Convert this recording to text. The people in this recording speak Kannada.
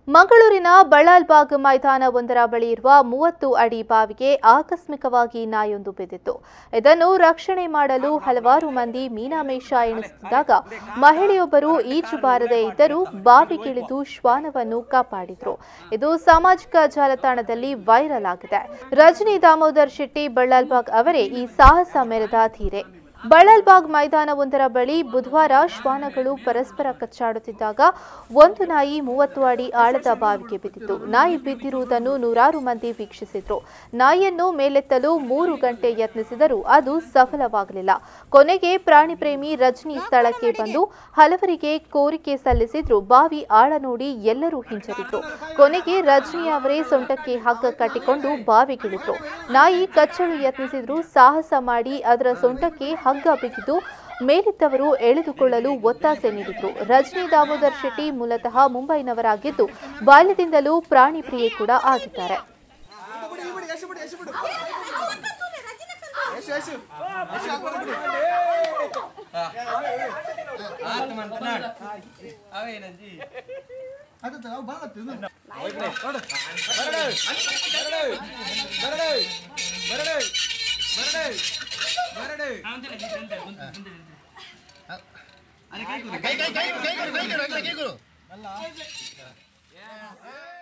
ಮಂಗಳೂರಿನ ಬಳ್ಳಾಲ್ಬಾಗ್ ಮೈದಾನವೊಂದರ ಬಳಿ ಇರುವ ಮೂವತ್ತು ಅಡಿ ಬಾವಿಗೆ ಆಕಸ್ಮಿಕವಾಗಿ ನಾಯೊಂದು ಬಿದ್ದಿತ್ತು ಇದನ್ನು ರಕ್ಷಣೆ ಮಾಡಲು ಹಲವಾರು ಮಂದಿ ಮೀನಾಮೇಷ ಎಣಿಸುತ್ತಿದ್ದಾಗ ಮಹಿಳೆಯೊಬ್ಬರು ಈಜು ಬಾರದೇ ಇದ್ದರೂ ಬಾವಿಗಿಳಿದು ಶ್ವಾನವನ್ನು ಕಾಪಾಡಿದ್ರು ಇದು ಸಾಮಾಜಿಕ ಜಾಲತಾಣದಲ್ಲಿ ವೈರಲ್ ಆಗಿದೆ ರಜನಿ ದಾಮೋದರ್ ಶೆಟ್ಟಿ ಬಳ್ಳಾಲ್ಬಾಗ್ ಅವರೇ ಈ ಸಾಹಸ ಮೆರೆದ ಧೀರೆ ಬಳ್ಳಾಲ್ಬಾಗ್ ಮೈದಾನವೊಂದರ ಬಳಿ ಬುಧವಾರ ಶ್ವಾನಗಳು ಪರಸ್ಪರ ಕಚ್ಚಾಡುತ್ತಿದ್ದಾಗ ಒಂದು ನಾಯಿ ಮೂವತ್ತು ಅಡಿ ಆಳದ ಬಾವಿಗೆ ಬಿದ್ದಿತ್ತು ನಾಯಿ ಬಿದ್ದಿರುವುದನ್ನು ನೂರಾರು ಮಂದಿ ವೀಕ್ಷಿಸಿದ್ರು ನಾಯಿಯನ್ನು ಮೇಲೆತ್ತಲು ಮೂರು ಗಂಟೆ ಯತ್ನಿಸಿದರೂ ಅದು ಸಫಲವಾಗಲಿಲ್ಲ ಕೊನೆಗೆ ಪ್ರಾಣಿ ಪ್ರೇಮಿ ರಜನಿ ಸ್ಥಳಕ್ಕೆ ಬಂದು ಹಲವರಿಗೆ ಕೋರಿಕೆ ಸಲ್ಲಿಸಿದ್ರು ಬಾವಿ ಆಳ ನೋಡಿ ಎಲ್ಲರೂ ಹಿಂಜರಿದ್ರು ಕೊನೆಗೆ ರಜನಿ ಅವರೇ ಸೊಂಟಕ್ಕೆ ಹಗ್ಗ ಕಟ್ಟಿಕೊಂಡು ಬಾವಿಗಿಳಿದ್ರು ನಾಯಿ ಕಚ್ಚಲು ಯತ್ನಿಸಿದ್ರು ಸಾಹಸ ಮಾಡಿ ಅದರ ಸೊಂಟಕ್ಕೆ ಹಗ್ಗ ಬಿಗಿದು ಮೇಲಿದ್ದವರು ಎಳೆದುಕೊಳ್ಳಲು ಒತ್ತಾಸೆ ನೀಡಿದ್ರು ರಜನಿ ದಾಮೋದರ್ ಶೆಟ್ಟಿ ಮೂಲತಃ ಮುಂಬೈನವರಾಗಿದ್ದು ಬಾಲ್ಯದಿಂದಲೂ ಪ್ರಾಣಿ ಪ್ರಿಯೆ ಕೂಡ ಆಗಿದ್ದಾರೆ ಕೈ ಕೈ ಕೈ ಕೈ ಕೊಡು ಕೈ ಕೊಡು ಕೈ ಕೊಡು